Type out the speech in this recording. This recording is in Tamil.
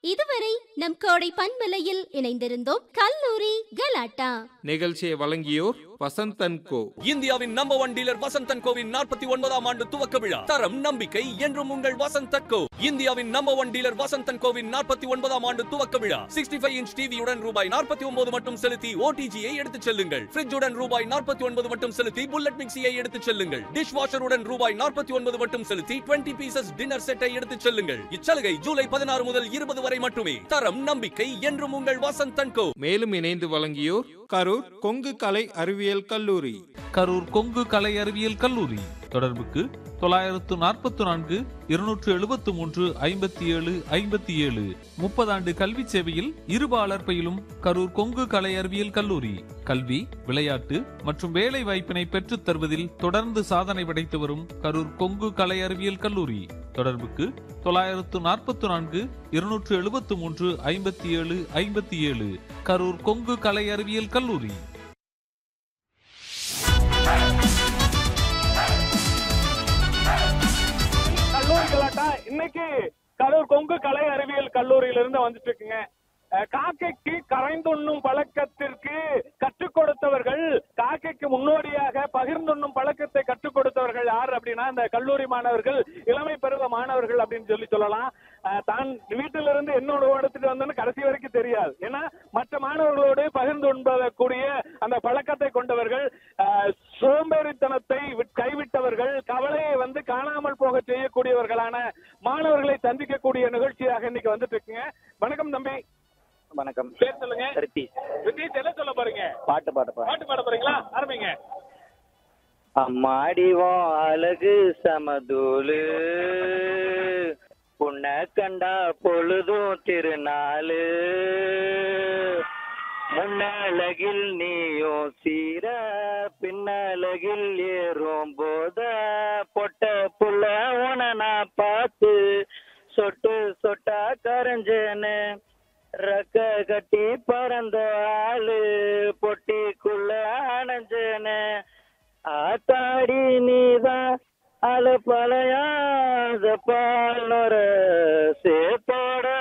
இதுவரை நம் கோடை பண்பலையில் இணைந்திருந்தோம் கல்லூரி கலாட்டா நிகழ்ச்சியை வழங்கியோர் வசந்தன் கோ இந்தியாவின் நம்பர் ஒன் டீலர் வசந்தன் கோவின் நாற்பத்தி ஒன்பதாம் ஆண்டு துவக்க விழா தரம் நம்பிக்கை என்றும் உங்கள் வசந்தன் கோ இந்தியாவின் நம்பர் ஒன் டீலர் வசந்தன் கோவின் நாற்பத்தி ஒன்பதாம் ஆண்டு துவக்க விழா சிக்ஸ்டி ஃபைவ் இன்ச் டிவியுடன் ரூபாய் நாற்பத்தி ஒன்பது மட்டும் செலுத்தி ஓடிஜியை எடுத்துச் செல்லுங்கள் ஃபிரிட்ஜுடன் ரூபாய் நாற்பத்தி ஒன்பது மட்டும் செலுத்தி புல்லட் மிக்சியை எடுத்துச் செல்லுங்கள் டிஷ் வாஷருடன் ரூபாய் நாற்பத்தி ஒன்பது மட்டும் செலுத்தி டுவெண்ட்டி பீசஸ் டின்னர் செட்டை எடுத்துச் செல்லுங்கள் இச்சலுகை ஜூலை பதினாறு முதல் இருபது வரை மட்டுமே தரம் நம்பிக்கை என்றும் உங்கள் வசந்தன் கோ மேலும் இணைந்து வழங்கியோர் கரூர் கொங்கு கலை அறிவியல் கல்லூரி கரூர் கொங்கு கலை அறிவியல் கல்லூரி தொடர்புக்கு தொள்ளாயிரத்து நாற்பத்தி நான்கு இருநூற்று எழுபத்து மூன்று ஐம்பத்தி ஏழு ஐம்பத்தி ஏழு முப்பதாண்டு கல்வி சேவையில் இருபாலர் பயிலும் கரூர் கொங்கு கலை அறிவியல் கல்லூரி கல்வி விளையாட்டு மற்றும் வேலை வாய்ப்பினை பெற்றுத் தருவதில் தொடர்ந்து சாதனை படைத்து வரும் கரூர் கொங்கு கலை அறிவியல் கல்லூரி தொடர்புக்கு தொள்ளாயிரத்து நாற்பத்தி நான்கு இருநூற்று எழுபத்து மூன்று ஐம்பத்தி ஏழு ஐம்பத்தி ஏழு கரூர் கொங்கு கலை அறிவியல் கல்லூரி கல்லூரி கலாட்டா இன்னைக்கு கரூர் கொங்கு கலை அறிவியல் கல்லூரியிலிருந்து வந்துட்டு இருக்குங்க அஹ், காக்கைக்கு கரைந்துண்ணும் பழக்கத்திற்கு கற்றுக் கொடுத்தவர்கள் காக்கைக்கு முன்னோடியாக பகிர்ந்துண்ணும் பழக்கத்தை கற்றுக் கொடுத்தவர்கள் யார் அப்படின்னா இந்த கல்லூரி மாணவர்கள் இளமை பருவ மாணவர்கள் அப்படின்னு சொல்லி சொல்லலாம் அஹ், தான் வீட்டிலிருந்து என்னோட எடுத்துட்டு வந்தோன்னு கடைசி வரைக்கும் தெரியாது ஏன்னா மற்ற மாணவர்களோடு பகிர்ந்து உண்பதக்கூடிய அந்த பழக்கத்தை கொண்டவர்கள் அஹ், சோம்பேறித்தனத்தை விட்- கைவிட்டவர்கள் கவலையை வந்து காணாமல் போக செய்யக்கூடியவர்களான மாணவர்களை சந்திக்கக்கூடிய நிகழ்ச்சியாக இன்னைக்கு வந்துட்டு இருக்குங்க வணக்கம் தம்பி வணக்கம் பேர் சொல்லுங்க ரித்தீஷ் ரித்தீஷ் என்ன சொல்ல போறீங்க பாட்டு பாட போறேன் பாட்டு பாட போறீங்களா ஆரம்பிங்க அம்மாடிவோம் அழகு சமதூளு உன்னை கண்டா பொழுதும் திருநாளு முன்னழகில் நீயும் சீர பின்னழகில் ஏறும் போத பொட்ட புள்ள உன நான் பார்த்து சொட்டு சொட்டா கரைஞ்சேன்னு ரக்க கட்டி பறந்த ஆளு பொட்டிக்குள்ள அணைஞ்சேனே ஆத்தாடி நீதான் அல பழையாத பால் நொர சேத்தோட